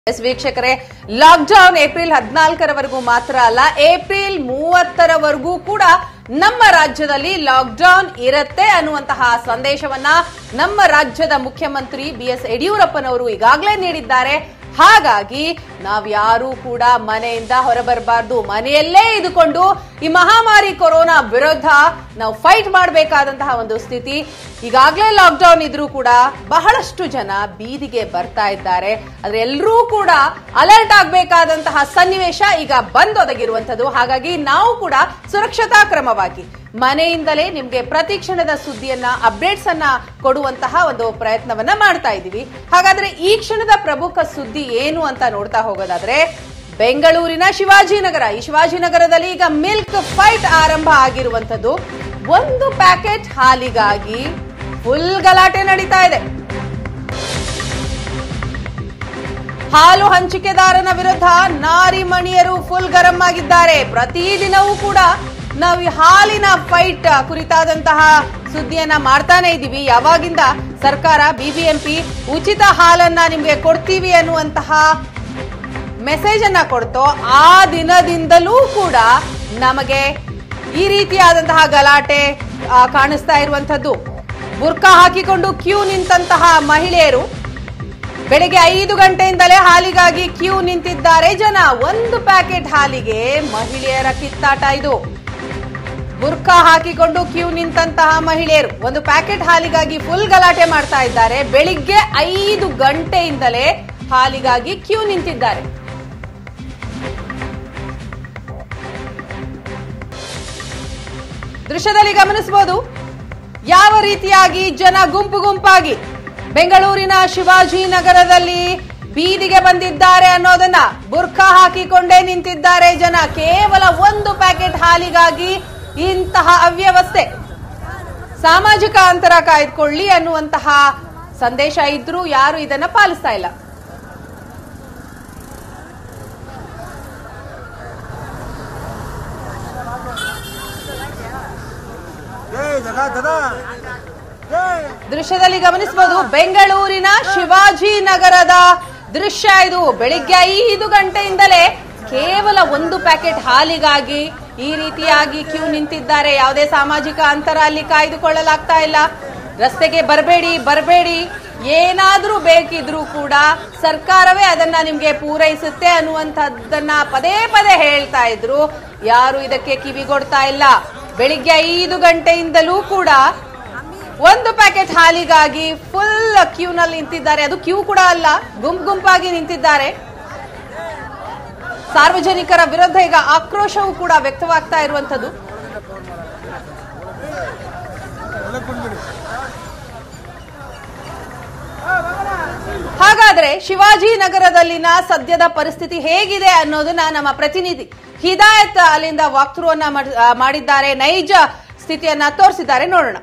S ವೀಕ್ಷಕರೇ lockdown April ಹದಿನಾಲ್ಕರವರೆಗೂ ಮಾತ್ರ ಅಲ್ಲ ಏಪ್ರಿಲ್ ಮೂವತ್ತರವರೆಗೂ ಕೂಡ ನಮ್ಮ ರಾಜ್ಯದಲ್ಲಿ ಲಾಕ್ಡೌನ್ ಇರುತ್ತೆ ಅನ್ನುವಂತಹ ಸಂದೇಶವನ್ನ ನಮ್ಮ ರಾಜ್ಯದ ಮುಖ್ಯಮಂತ್ರಿ ಬಿ ಎಸ್ ಯಡಿಯೂರಪ್ಪನವರು ಈಗಾಗಲೇ ನೀಡಿದ್ದಾರೆ ಹಾಗಾಗಿ ನಾವ್ಯಾರೂ ಕೂಡ ಮನೆಯಿಂದ ಹೊರಬರಬಾರ್ದು ಮನೆಯಲ್ಲೇ ಇದ್ದುಕೊಂಡು ಈ ಮಹಾಮಾರಿ ಕೊರೋನಾ ವಿರುದ್ಧ ನಾವು ಫೈಟ್ ಮಾಡಬೇಕಾದಂತಹ ಒಂದು ಸ್ಥಿತಿ ಈಗಾಗಲೇ ಲಾಕ್ಡೌನ್ ಇದ್ರೂ ಕೂಡ ಬಹಳಷ್ಟು ಜನ ಬೀದಿಗೆ ಬರ್ತಾ ಇದ್ದಾರೆ ಆದ್ರೆ ಎಲ್ಲರೂ ಕೂಡ ಅಲರ್ಟ್ ಆಗಬೇಕಾದಂತಹ ಸನ್ನಿವೇಶ ಈಗ ಬಂದೊದಗಿರುವಂತದ್ದು ಹಾಗಾಗಿ ನಾವು ಕೂಡ ಸುರಕ್ಷತಾ ಕ್ರಮವಾಗಿ ಮನೆಯಿಂದಲೇ ನಿಮ್ಗೆ ಪ್ರತಿ ಕ್ಷಣದ ಸುದ್ದಿಯನ್ನ ಅಪ್ಡೇಟ್ಸ್ ಅನ್ನ ಕೊಡುವಂತಹ ಒಂದು ಪ್ರಯತ್ನವನ್ನ ಮಾಡ್ತಾ ಇದ್ದೀವಿ ಹಾಗಾದ್ರೆ ಈ ಕ್ಷಣದ ಪ್ರಮುಖ ಸುದ್ದಿ ಏನು ಅಂತ ನೋಡ್ತಾ ಹೋಗೋದಾದ್ರೆ ಬೆಂಗಳೂರಿನ ಶಿವಾಜಿನಗರ ಈ ಶಿವಾಜಿನಗರದಲ್ಲಿ ಈಗ ಮಿಲ್ಕ್ ಫೈಟ್ ಆರಂಭ ಆಗಿರುವಂತದ್ದು ಒಂದು ಪ್ಯಾಕೆಟ್ ಹಾಲಿಗಾಗಿ ಫುಲ್ ಗಲಾಟೆ ನಡೀತಾ ಇದೆ ಹಾಲು ಹಂಚಿಕೆದಾರನ ವಿರುದ್ಧ ನಾರಿಮಣಿಯರು ಫುಲ್ ಗರಂ ಆಗಿದ್ದಾರೆ ಪ್ರತಿದಿನವೂ ಕೂಡ ನಾವು ಈ ಹಾಲಿನ ಫೈಟ್ ಕುರಿತಾದಂತಹ ಸುದ್ದಿಯನ್ನ ಮಾಡ್ತಾನೆ ಇದ್ದೀವಿ ಯಾವಾಗಿಂದ ಸರ್ಕಾರ ಬಿಬಿಎಂಪಿ ಉಚಿತ ಹಾಲನ್ನ ನಿಮ್ಗೆ ಕೊಡ್ತೀವಿ ಅನ್ನುವಂತಹ ಮೆಸೇಜ್ ಅನ್ನ ಕೊಡ್ತೋ ಆ ದಿನದಿಂದಲೂ ಕೂಡ ನಮಗೆ ಈ ರೀತಿಯಾದಂತಹ ಗಲಾಟೆ ಆ, ಕಾಣಿಸ್ತಾ ಇರುವಂತದ್ದು ಬುರ್ಕಾ ಹಾಕಿಕೊಂಡು ಕ್ಯೂ ನಿಂತಹ ಮಹಿಳೆಯರು ಬೆಳಿಗ್ಗೆ ಐದು ಗಂಟೆಯಿಂದಲೇ ಹಾಲಿಗಾಗಿ ಕ್ಯೂ ನಿಂತಿದ್ದಾರೆ ಜನ ಒಂದು ಪ್ಯಾಕೆಟ್ ಹಾಲಿಗೆ ಮಹಿಳೆಯರ ಕಿತ್ತಾಟ ಇದು ಬುರ್ಕಾ ಹಾಕಿಕೊಂಡು ಕ್ಯೂ ನಿಂತಹ ಮಹಿಳೆಯರು ಒಂದು ಪ್ಯಾಕೆಟ್ ಹಾಲಿಗಾಗಿ ಫುಲ್ ಗಲಾಟೆ ಮಾಡ್ತಾ ಇದ್ದಾರೆ ಬೆಳಿಗ್ಗೆ ಐದು ಗಂಟೆಯಿಂದಲೇ ಹಾಲಿಗಾಗಿ ಕ್ಯೂ ನಿಂತಿದ್ದಾರೆ ದೃಶ್ಯದಲ್ಲಿ ಗಮನಿಸಬಹುದು ಯಾವ ರೀತಿಯಾಗಿ ಜನ ಗುಂಪು ಗುಂಪಾಗಿ ಬೆಂಗಳೂರಿನ ಶಿವಾಜಿನಗರದಲ್ಲಿ ಬೀದಿಗೆ ಬಂದಿದ್ದಾರೆ ಅನ್ನೋದನ್ನ ಬುರ್ಖಾ ಹಾಕಿಕೊಂಡೇ ನಿಂತಿದ್ದಾರೆ ಜನ ಕೇವಲ ಒಂದು ಪ್ಯಾಕೆಟ್ ಹಾಲಿಗಾಗಿ ಇಂತಹ ಅವ್ಯವಸ್ಥೆ ಸಾಮಾಜಿಕ ಅಂತರ ಕಾಯ್ದುಕೊಳ್ಳಿ ಅನ್ನುವಂತಹ ಸಂದೇಶ ಇದ್ರೂ ಯಾರು ಇದನ್ನ ಪಾಲಿಸ್ತಾ ಇಲ್ಲ ಜೈ ಜಗಾ ಜಗಾ ಜೈ ದೃಶ್ಯದಲ್ಲಿ ಗಮನಿಸಬಹುದು ಬೆಂಗಳೂರಿನ ಶಿವಾಜಿನಗರದ ದೃಶ್ಯ ಇದು ಬೆಳಿಗ್ಗೆ ಐದು ಗಂಟೆಯಿಂದಲೇ ಕೇವಲ ಒಂದು ಪ್ಯಾಕೆಟ್ ಹಾಲಿಗಾಗಿ ಈ ರೀತಿಯಾಗಿ ಕ್ಯೂ ನಿಂತಿದ್ದಾರೆ ಯಾವುದೇ ಸಾಮಾಜಿಕ ಅಂತರ ಅಲ್ಲಿ ಕಾಯ್ದುಕೊಳ್ಳಲಾಗ್ತಾ ಇಲ್ಲ ರಸ್ತೆಗೆ ಬರಬೇಡಿ ಬರಬೇಡಿ ಏನಾದ್ರೂ ಬೇಕಿದ್ರೂ ಕೂಡ ಸರ್ಕಾರವೇ ಅದನ್ನ ನಿಮ್ಗೆ ಪೂರೈಸುತ್ತೆ ಅನ್ನುವಂಥದ್ದನ್ನ ಪದೇ ಪದೇ ಹೇಳ್ತಾ ಇದ್ರು ಯಾರು ಇದಕ್ಕೆ ಕಿವಿಗೊಡ್ತಾ ಇಲ್ಲ ಬೆಳಿಗ್ಗೆ ಐದು ಗಂಟೆಯಿಂದಲೂ ಕೂಡ ಒಂದು ಪ್ಯಾಕೆಟ್ ಹಾಲಿಗಾಗಿ ಫುಲ್ ಕ್ಯೂನಲ್ಲಿ ನಿಂತಿದ್ದಾರೆ ಅದು ಕ್ಯೂ ಕೂಡ ಅಲ್ಲ ಗುಂಪು ಗುಂಪಾಗಿ ನಿಂತಿದ್ದಾರೆ ಸಾರ್ವಜನಿಕರ ವಿರುದ್ಧ ಈಗ ಆಕ್ರೋಶವೂ ಕೂಡ ವ್ಯಕ್ತವಾಗ್ತಾ ಇರುವಂತದ್ದು ಒಳಗೆ ಬಂದ್ಬಿಡಿ ಹಾಗಾದ್ರೆ ಶಿವಾಜಿನಗರದಲ್ಲಿನ ಸದ್ಯದ ಪರಿಸ್ಥಿತಿ ಹೇಗಿದೆ ಅನ್ನೋದನ್ನ ನಮ್ಮ ಪ್ರತಿನಿಧಿ ಹಿದಾಯತ್ ಅಲ್ಲಿಂದ ವಾಕ್ಥ್ರೂ ಅನ್ನ ಮಾಡ್- ಆ, ಮಾಡಿದ್ದಾರೆ ನೈಜ ಸ್ಥಿತಿಯನ್ನ ತೋರಿಸಿದ್ದಾರೆ ನೋಡೋಣ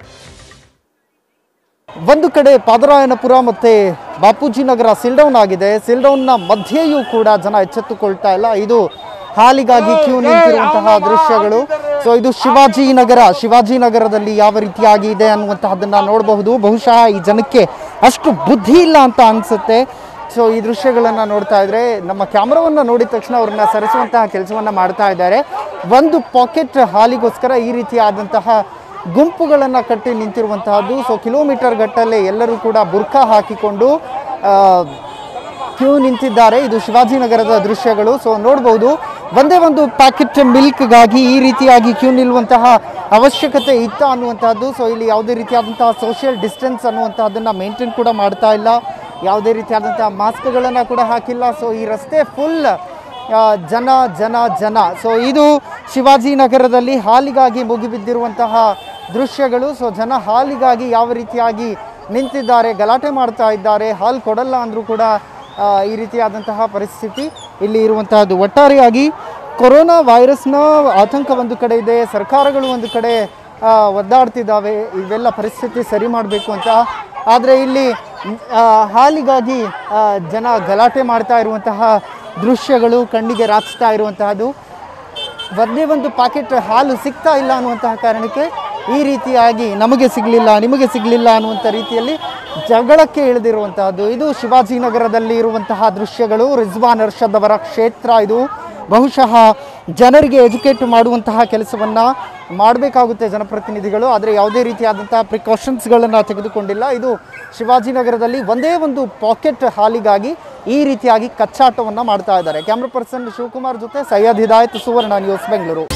ಒಂದು ಕಡೆ ಪಾದರಾಯನಪುರ ಮತ್ತೆ ಬಾಪೂಜಿ ನಗರ ಸಿಲ್ಡೌನ್ ಆಗಿದೆ ಸಿಲ್ಡೌನ್ನ ಮಧ್ಯೆಯೂ ಕೂಡ ಜನ ಎಚ್ಚೆತ್ತುಕೊಳ್ತಾ ಇಲ್ಲ ಇದು ಹಾಲಿಗಾಗಿ ಕ್ಯೂ ನಿಂತಿರುವಂತಹ ದೃಶ್ಯಗಳು ಸೊ ಇದು ಶಿವಾಜಿ ನಗರ ಶಿವಾಜಿ ನಗರದಲ್ಲಿ ಯಾವ ರೀತಿಯಾಗಿ ಇದೆ ಅನ್ನುವಂತಹದ್ದನ್ನ ನೋಡಬಹುದು ಬಹುಶಃ ಈ ಜನಕ್ಕೆ ಅಷ್ಟು ಬುದ್ಧಿ ಇಲ್ಲ ಅಂತ ಅನ್ಸುತ್ತೆ ಸೊ ಈ ದೃಶ್ಯಗಳನ್ನ ನೋಡ್ತಾ ಇದ್ರೆ ನಮ್ಮ ಕ್ಯಾಮ್ರಾವನ್ನ ನೋಡಿದ ತಕ್ಷಣ ಅವ್ರನ್ನ ಸರಿಸುವಂತಹ ಕೆಲಸವನ್ನ ಮಾಡ್ತಾ ಇದ್ದಾರೆ ಒಂದು ಪಾಕೆಟ್ ಹಾಲಿಗೋಸ್ಕರ ಈ ರೀತಿಯಾದಂತಹ ಗುಂಪುಗಳನ್ನು ಕಟ್ಟಿ ನಿಂತಿರುವಂತಹದ್ದು ಸೊ ಕಿಲೋಮೀಟರ್ ಗಟ್ಟಲೆ ಎಲ್ಲರೂ ಕೂಡ ಬುರ್ಖಾ ಹಾಕಿಕೊಂಡು ಆ, ಕ್ಯೂ ನಿಂತಿದ್ದಾರೆ ಇದು ಶಿವಾಜಿನಗರದ ದೃಶ್ಯಗಳು ಸೊ ನೋಡ್ಬೋದು ಒಂದೇ ಒಂದು ಪ್ಯಾಕೆಟ್ ಮಿಲ್ಕ್ಗಾಗಿ ಈ ರೀತಿಯಾಗಿ ಕ್ಯೂ ನಿಲ್ಲುವಂತಹ ಅವಶ್ಯಕತೆ ಇತ್ತ ಅನ್ನುವಂತಹದ್ದು ಸೊ ಇಲ್ಲಿ ಯಾವುದೇ ರೀತಿಯಾದಂತಹ ಸೋಷಿಯಲ್ ಡಿಸ್ಟೆನ್ಸ್ ಅನ್ನುವಂತಹದ್ದನ್ನ ಮೇಂಟೈನ್ ಕೂಡ ಮಾಡ್ತಾ ಇಲ್ಲ ಯಾವುದೇ ರೀತಿಯಾದಂತಹ ಮಾಸ್ಕ್ಗಳನ್ನು ಕೂಡ ಹಾಕಿಲ್ಲ ಸೊ ಈ ರಸ್ತೆ ಫುಲ್ ಜನ ಜನ ಜನ ಸೊ ಇದು ಶಿವಾಜಿನಗರದಲ್ಲಿ ಹಾಲಿಗಾಗಿ ಮುಗಿಬಿದ್ದಿರುವಂತಹ ದೃಶ್ಯಗಳು ಸೊ ಜನ ಹಾಲಿಗಾಗಿ ಯಾವ ರೀತಿಯಾಗಿ ನಿಂತಿದ್ದಾರೆ ಗಲಾಟೆ ಮಾಡ್ತಾ ಇದ್ದಾರೆ ಹಾಲು ಕೊಡಲ್ಲ ಅಂದರೂ ಕೂಡ ಆ, ಈ ರೀತಿಯಾದಂತಹ ಪರಿಸ್ಥಿತಿ ಇಲ್ಲಿ ಇರುವಂತಹದ್ದು ಒಟ್ಟಾರೆಯಾಗಿ ಕೊರೋನಾ ವೈರಸ್ನ ಆತಂಕ ಒಂದು ಕಡೆ ಇದೆ ಸರ್ಕಾರಗಳು ಒಂದು ಕಡೆ ಆ, ಒದ್ದಾಡ್ತಿದ್ದಾವೆ ಇವೆಲ್ಲ ಪರಿಸ್ಥಿತಿ ಸರಿ ಮಾಡಬೇಕು ಅಂತ ಆದರೆ ಇಲ್ಲಿ ಮ್, ಆ, ಹಾಲಿಗಾಗಿ ಆ, ಜನ ಗಲಾಟೆ ಮಾಡ್ತಾ ಇರುವಂತಹ ದೃಶ್ಯಗಳು ಕಣ್ಣಿಗೆ ರಾಚಿಸ್ತಾ ಇರುವಂತಹದ್ದು ಒಂದೇ ಒಂದು ಪ್ಯಾಕೆಟ್ ಹಾಲು ಸಿಗ್ತಾ ಇಲ್ಲ ಅನ್ನುವಂತಹ ಕಾರಣಕ್ಕೆ ಈ ರೀತಿಯಾಗಿ ನಮಗೆ ಸಿಗಲಿಲ್ಲ ನಿಮಗೆ ಸಿಗಲಿಲ್ಲ ಅನ್ನುವಂಥ ರೀತಿಯಲ್ಲಿ ಜಗಳಕ್ಕೆ ಇಳಿದಿರುವಂತಹದ್ದು ಇದು ಶಿವಾಜಿನಗರದಲ್ಲಿ ಇರುವಂತಹ ದೃಶ್ಯಗಳು ರಿಜ್ವಾನ್ ಅರ್ಷದ್ ಅವರ ಕ್ಷೇತ್ರ ಇದು ಬಹುಶಃ ಜನರಿಗೆ ಎಜುಕೇಟ್ ಮಾಡುವಂತಹ ಕೆಲಸವನ್ನ ಮಾಡಬೇಕಾಗುತ್ತೆ ಜನಪ್ರತಿನಿಧಿಗಳು ಆದರೆ ಯಾವುದೇ ರೀತಿಯಾದಂತಹ ಪ್ರಿಕಾಷನ್ಸ್ಗಳನ್ನು ತೆಗೆದುಕೊಂಡಿಲ್ಲ ಇದು ಶಿವಾಜಿನಗರದಲ್ಲಿ ಒಂದೇ ಒಂದು ಪಾಕೆಟ್ ಹಾಲಿಗಾಗಿ ಈ ರೀತಿಯಾಗಿ ಕಚ್ಚಾಟವನ್ನು ಮಾಡ್ತಾ ಇದ್ದಾರೆ ಕ್ಯಾಮ್ರಾ ಪರ್ಸನ್ ಶಿವಕುಮಾರ್ ಜೊತೆ ಸೈಯದ್ ಹಿದಾಯತ್ ಸುವರ್ಣ ನ್ಯೂಸ್ ಬೆಂಗಳೂರು